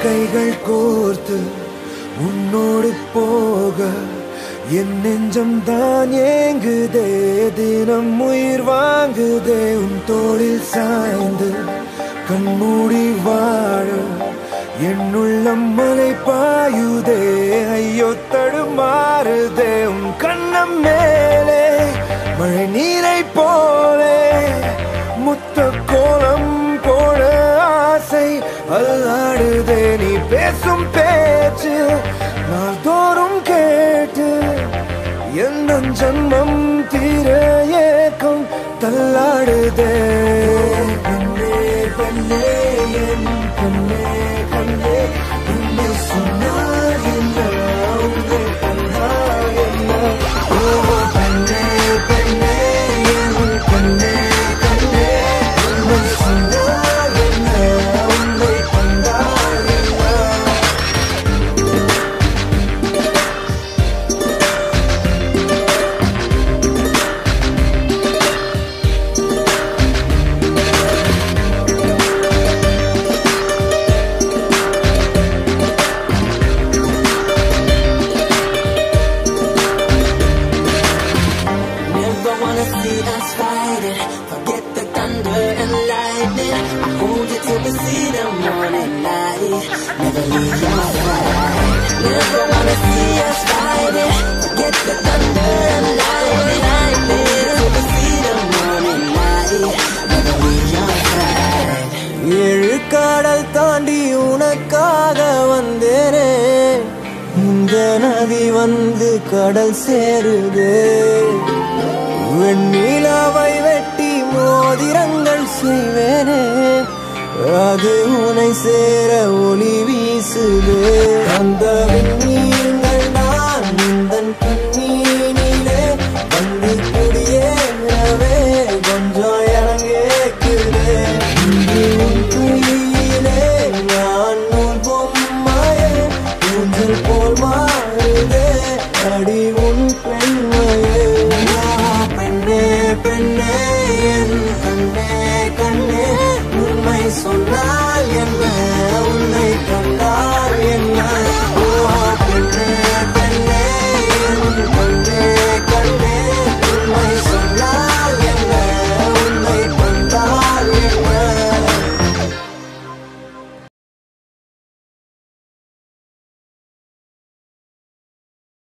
கைகள் கோர்த்து உன்னோடு போக என் நெஞ்சம் தான் ஏங்குதே தினம் உயிர் வாங்குதே உன் தோளில் சாய்ந்து கண்மூடி வாழ என் உள்ளம் மலை பாயுதே ஐயோ தடுமாறுதே உன் கண்ணம் மேலே மழை நீரை போலே முத்த கோலம் போட ஆசை அல்லாடுதே நீ பேசும் பேச்சு நாள்தோறும் கேட்டு எந்த ஜன்மம் தீர ஏக்கம் தள்ளாடுதே கண்ணே கண்ணே என் கண்ணே கண்ணே உன்னை சொன்னால் என்ன உன்னை கண்டால் என்ன ஓ கண்ணே கண்ணே என் கண்ணே கண்ணே உன்னை சொன்னால் என்ன உன்னை கண்டால் என்ன Never wanna see us fighting. Forget the thunder and lightning. I hold you till we see the morning light. Never leave your side. Never wanna see us fighting. Forget the thunder and lightning. lightning. Till we see the morning light. Never leave your side. ஏழு கடல் தாண்டி உனக்காக வந்தேனே இந்த நதி வந்து கடல் சேருதே வெண்ணிலாவை வெட்டி மோதிரங்கள் செய்வேனே அது உனை சேர ஒளி வீசுதே அந்த விண்மீன்கள் நான் இந்த கண்ணீனிலே வந்து குடியேறவே கொஞ்சம் இறங்கேக்குதே இன்று உன் கையிலே நான் நூல் பொம்மையே ஊஞ்சல் போல் மாறுதே அடி உன் பெண்மையே ஆ, பெண்ணே பெண்ணே என் கண்ணே கண்ணே உண்மை சொன்னால் என்ன உன்னை கண்டால்